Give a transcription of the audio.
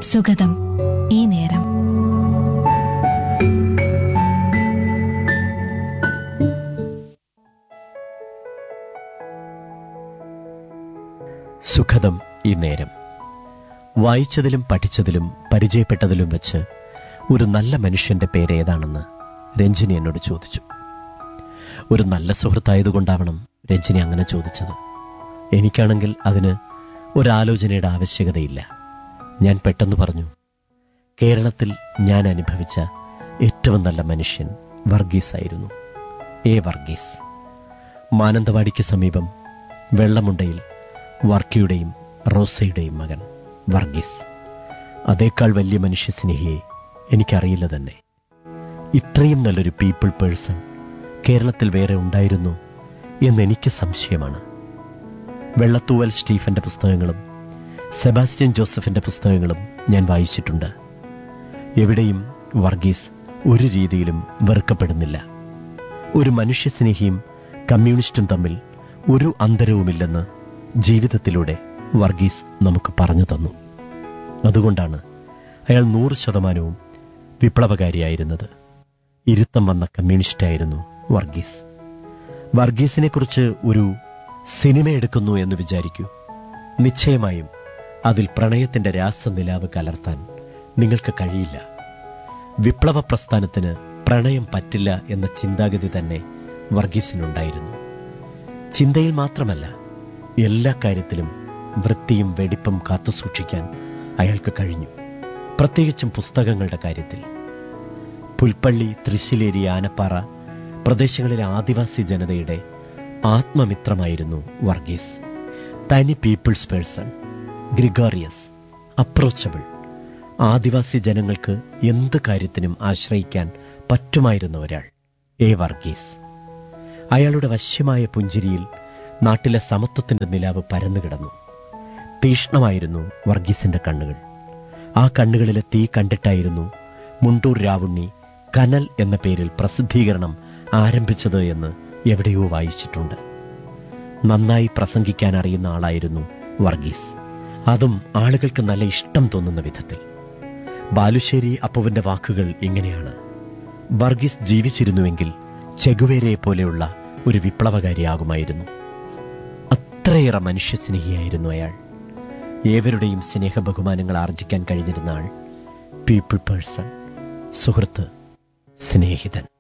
സുഗതം ഈ നേരം സുഖദം ഈ നേരം വായിച്ചതിലും പഠിച്ചതിലും പരിചയപ്പെട്ടതിലും വെച്ച് ഒരു നല്ല മനുഷ്യന്റെ പേര് ഏതാണെന്ന് രഞ്ജിനി എന്നോട് ചോദിച്ചു ഒരു നല്ല സുഹൃത്തായതുകൊണ്ടാവണം രഞ്ജിനി അങ്ങനെ ചോദിച്ചത് എനിക്കാണെങ്കിൽ അതിന് ഒരാലോചനയുടെ ആവശ്യകതയില്ല ഞാൻ പെട്ടെന്ന് പറഞ്ഞു കേരളത്തിൽ ഞാൻ അനുഭവിച്ച ഏറ്റവും നല്ല മനുഷ്യൻ വർഗീസ് ആയിരുന്നു എ വർഗീസ് മാനന്തവാടിക്ക് സമീപം വെള്ളമുണ്ടയിൽ വർക്കിയുടെയും റോസയുടെയും മകൻ വർഗീസ് അതേക്കാൾ വലിയ മനുഷ്യസ്നേഹിയെ എനിക്കറിയില്ല തന്നെ ഇത്രയും നല്ലൊരു പീപ്പിൾ പേഴ്സൺ കേരളത്തിൽ വേറെ ഉണ്ടായിരുന്നു എന്നെനിക്ക് സംശയമാണ് വെള്ളത്തൂവൽ സ്റ്റീഫന്റെ പുസ്തകങ്ങളും സെബാസ്റ്റ്യൻ ജോസഫിന്റെ പുസ്തകങ്ങളും ഞാൻ വായിച്ചിട്ടുണ്ട് എവിടെയും വർഗീസ് ഒരു രീതിയിലും വെറുക്കപ്പെടുന്നില്ല ഒരു മനുഷ്യസ്നേഹിയും കമ്മ്യൂണിസ്റ്റും തമ്മിൽ ഒരു അന്തരവുമില്ലെന്ന് ജീവിതത്തിലൂടെ വർഗീസ് നമുക്ക് പറഞ്ഞു തന്നു അതുകൊണ്ടാണ് അയാൾ നൂറ് ശതമാനവും വിപ്ലവകാരിയായിരുന്നത് ഇരുത്തം വന്ന കമ്മ്യൂണിസ്റ്റായിരുന്നു വർഗീസ് വർഗീസിനെ കുറിച്ച് ഒരു സിനിമ എടുക്കുന്നു എന്ന് വിചാരിക്കൂ നിശ്ചയമായും അതിൽ പ്രണയത്തിന്റെ രാസനിലാവ് കലർത്താൻ നിങ്ങൾക്ക് കഴിയില്ല വിപ്ലവ പ്രസ്ഥാനത്തിന് പ്രണയം പറ്റില്ല എന്ന ചിന്താഗതി തന്നെ വർഗീസിനുണ്ടായിരുന്നു ചിന്തയിൽ മാത്രമല്ല എല്ലാ കാര്യത്തിലും വൃത്തിയും വെടിപ്പും കാത്തുസൂക്ഷിക്കാൻ അയാൾക്ക് കഴിഞ്ഞു പ്രത്യേകിച്ചും പുസ്തകങ്ങളുടെ കാര്യത്തിൽ പുൽപ്പള്ളി തൃശ്ശിലേരി ആനപ്പാറ പ്രദേശങ്ങളിലെ ആദിവാസി ജനതയുടെ ആത്മമിത്രമായിരുന്നു വർഗീസ് തനി പീപ്പിൾസ് പേഴ്സൺ ഗ്രിഗോറിയസ് അപ്രോച്ചബിൾ ആദിവാസി ജനങ്ങൾക്ക് എന്ത് കാര്യത്തിനും ആശ്രയിക്കാൻ പറ്റുമായിരുന്ന ഒരാൾ എ വർഗീസ് അയാളുടെ വശ്യമായ പുഞ്ചിരിയിൽ നാട്ടിലെ സമത്വത്തിന്റെ നിലാവ് പരന്നുകിടന്നു തീഷ്ണമായിരുന്നു വർഗീസിന്റെ കണ്ണുകൾ ആ കണ്ണുകളിലെ തീ കണ്ടിട്ടായിരുന്നു മുണ്ടൂർ രാവുണ്ണി കനൽ എന്ന പേരിൽ പ്രസിദ്ധീകരണം ആരംഭിച്ചത് എന്ന് എവിടെയോ വായിച്ചിട്ടുണ്ട് നന്നായി പ്രസംഗിക്കാൻ അറിയുന്ന ആളായിരുന്നു വർഗീസ് അതും ആളുകൾക്ക് നല്ല ഇഷ്ടം തോന്നുന്ന വിധത്തിൽ ബാലുശ്ശേരി അപ്പുവിന്റെ വാക്കുകൾ ഇങ്ങനെയാണ് വർഗീസ് ജീവിച്ചിരുന്നുവെങ്കിൽ ചെഗുവേരയെ പോലെയുള്ള ഒരു വിപ്ലവകാരിയാകുമായിരുന്നു അത്രയേറെ മനുഷ്യസ്നേഹിയായിരുന്നു അയാൾ ഏവരുടെയും സ്നേഹ ബഹുമാനങ്ങൾ ആർജിക്കാൻ കഴിഞ്ഞിരുന്ന ആൾ പീപ്പിൾ പേഴ്സൺ സുഹൃത്ത് സ്നേഹിതൻ